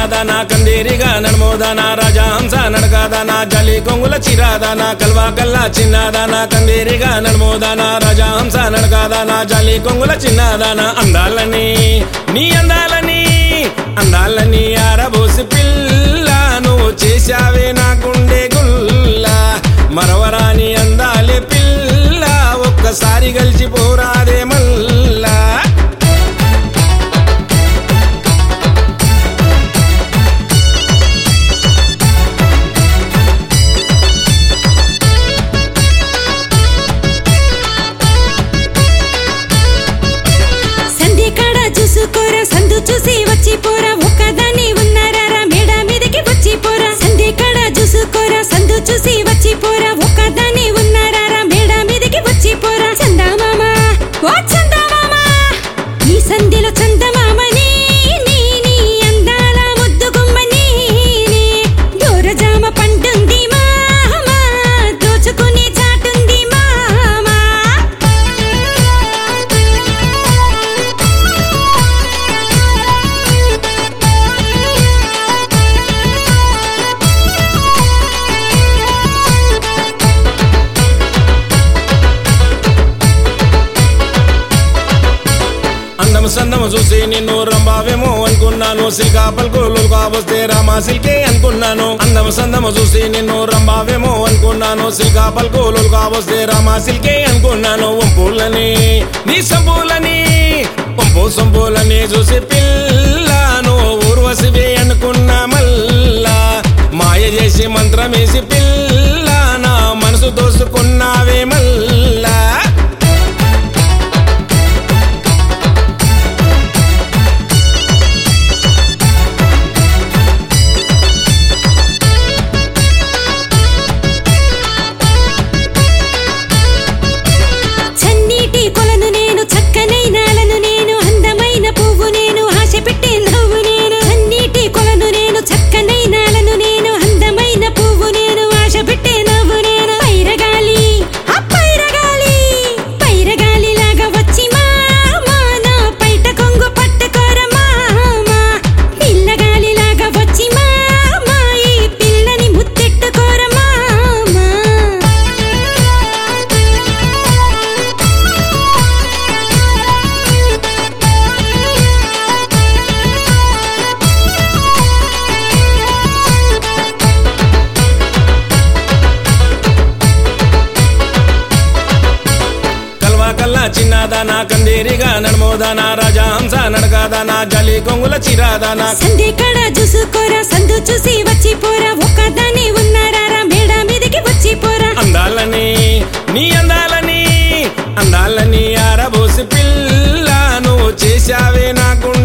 చిన్నదాన కందేరిగా నడమోదాన రాజహంస నడకాదాన జలి కొంగుల చిరాదాన కల్వా కల్లా చిన్నదాన కందేరిగా నడమోదాన రాజహంస నడకాదాన జలి కొంగుల చిన్నదాన అందాలని నీ అందాలని అందాలని ఆరబోసి పిల్ల నువ్వు చేశావే నా గుండె గుల్ల మరవరాని అందాలే పిల్ల ఒక్కసారి కలిసి పోరాదే మల్లా సంధి కాడ చూసుకోరా సందు చూసి వచ్చి పోరా ఒక్కదాన్ని ఉన్నారా మేడ మీదకి వచ్చి పోరా సంధి కాడ చూసుకోరా సందు చూసి వచ్చి పోరా ఒక్కదాన్ని ఉన్నారా మేడ మీదకి వచ్చి పోరా చందమామ ఓ చందమామ ఈ సంధిలో చందమామని నీ నీ అందాల ముద్దు గుమ్మని నీ దూరజామ పండుంది మామ దోచుకుని చాటుంది మామ అందం సందం చూసి నిన్ను రంబావేమో అనుకున్నాను సిల్కా పలుకులు కాబోస్తే రామా సిల్కే అనుకున్నాను అందం సందం చూసి నిన్ను రంబావేమో అనుకున్నాను సిల్కా పలుకులు కాబోస్తే రామా సిల్కే అనుకున్నాను వంపులని నీ సంపులని వంపు సంపులని చూసి పిల్లను ఊర్వశివే అనుకున్నా మల్లా మాయ చేసి మంత్రమేసి పిల్ల నా మనసు దోసుకున్నావే మల్లా చన్నీటి కొలను నేను చక్కనైనాలను నేను అందమైన పువ్వు నేను ఆశ పెట్టే నవ్వు నేను చన్నీటి కొలను నేను చక్కనైనాలను నేను అందమైన పువ్వు నేను ఆశ పెట్టే నవ్వు నేను పైరగాలి ఆ పైరగాలి పైరగాలి లాగా వచ్చి మామా నా పైట కొంగు పట్టుకోర మామా పిల్లగాలి లాగా వచ్చి మామా ఈ పిల్లని ముత్తెట్టుకోర మామా కల్వా కల్లా చిన్నదాన కందేరిగా నడమోదాన రాజహంస నడకాదాన జలి కొంగుల చిరాదాన సంధి కాడ చూసుకోరా సందు చూసి వచ్చి పోరా ఒక్కదాన్ని ఉన్నారా మేడ మీదకి వచ్చి పోరా అందాలని నీ అందాలని అందాలని ఆరబోసి పిల్ల నువ్వు చేశావే నా గుండె